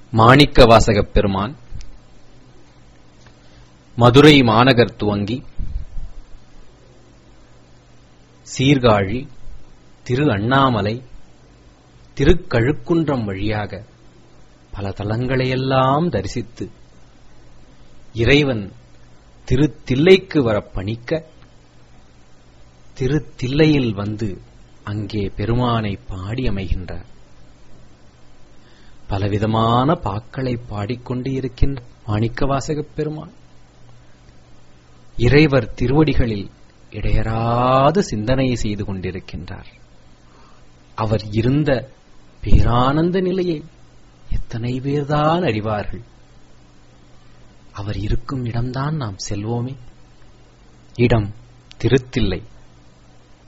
மாணிக்க வாசகப் பெருமான் மதுரை மாநகர் துவங்கி சீர்காழி திரு அண்ணாமலை திருக்கழுக்குன்றம் வழியாக பல தலங்களையெல்லாம் தரிசித்து இறைவன் திருத்தில்லைக்கு வர பணிக்க திருத்தில்லையில் வந்து அங்கே பெருமானை பாடி அமைகின்றார் பலவிதமான பாக்களை பாடிக்கொண்டு இருக்கின்ற மாணிக்கவாசகப் பெருமான் இறைவர் திருவடிகளில் இடையராது சிந்தனை செய்து கொண்டிருக்கின்றார் அவர் இருந்த பேரானந்த நிலையை எத்தனை பேர்தான் அறிவார்கள் அவர் இருக்கும் இடம்தான் நாம் செல்வோமே இடம் திருத்தில்லை